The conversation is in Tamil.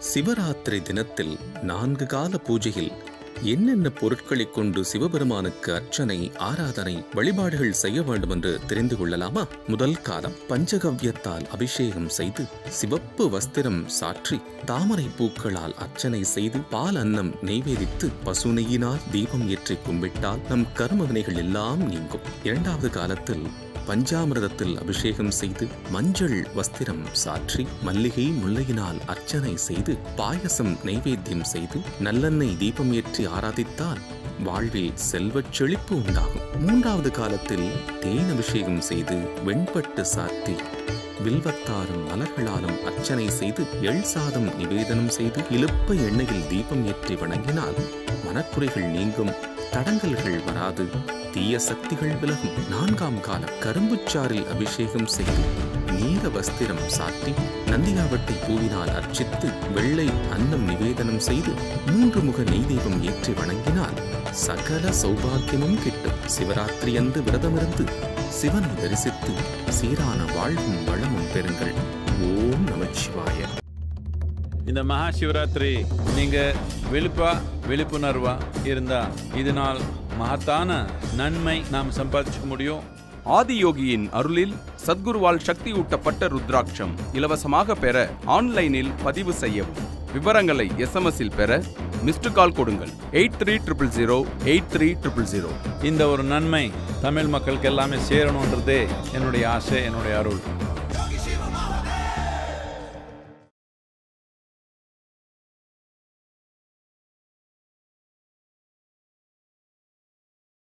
சிவராத்திரி தினத்தில் நான்கு கால பூஜையில் என்னென்ன பொருட்களைக் கொண்டு சிவபெருமானுக்கு அர்ச்சனை ஆராதனை வழிபாடுகள் செய்ய வேண்டும் என்று தெரிந்து கொள்ளலாமா முதல் காலம் பஞ்சகவ்யத்தால் அபிஷேகம் செய்து சிவப்பு வஸ்திரம் சாற்றி தாமரை பூக்களால் அர்ச்சனை செய்து பால் அன்னம் நெய்வேதித்து பசுநெய்யினால் தீபம் ஏற்றி கும்பிட்டால் நம் கர்ம வினைகள் எல்லாம் நீங்கும் இரண்டாவது காலத்தில் பஞ்சாமிரதத்தில் அபிஷேகம் செய்து மஞ்சள் வஸ்திரம் சாற்றி மல்லிகை முல்லையினால் அர்ச்சனை செய்து பாயசம் நைவேத்தியம் செய்து நல்லெண்ணெய் தீபம் ஏற்றி ஆராதித்தால் வாழ்வில் செல்வச் செழிப்பு உண்டாகும் மூன்றாவது காலத்தில் தேன் அபிஷேகம் செய்து வெண்பட்டு சாத்தி வில்வத்தாரும் மலர்களாலும் அர்ச்சனை செய்து எள் சாதம் நிவேதனம் செய்து இழுப்ப எண்ணெயில் தீபம் ஏற்றி வணங்கினால் மனக்குறைகள் நீங்கும் தடங்கல்கள் வராது தீய சக்திகள் விலகும் நான்காம் காலம் கரும்புச்சாறில் அபிஷேகம் செய்து நீல வஸ்திரம் சாற்றி நந்தியாவட்டை பூவினால் அர்ச்சித்து வெள்ளை அன்னம் நிவேதனம் செய்து மூன்று முக நெய் தீபம் ஏற்றி வணங்கினால் சகல சௌபாக்கியமும் கிட்டும் சிவராத்திரி அன்று விரதமிருந்து சிவனை தரிசித்து சீரான வாழ்வும் வளமும் பெறுங்கள் ஓம் நமச்சிவாய இந்த மகா சிவராத்திரி நீங்க விழிப்பா விழிப்புணர்வா இருந்தா இதனால் மகத்தான நன்மை நாம் சம்பாதிச்சுக்க முடியும் ஆதியோகியின் அருளில் சத்குருவால் சக்தியூட்டப்பட்ட ருத்ராட்சம் இலவசமாக பெற ஆன்லைனில் பதிவு செய்யவும் விவரங்களை எஸ்எம்எஸ்ஸில் பெற மிஸ்டு கால் கொடுங்கள் eight three triple zero eight three triple zero இந்த ஒரு நன்மை தமிழ் மக்களுக்கு எல்லாமே சேரணுன்றதே என்னுடைய ஆசை என்னுடைய அருள்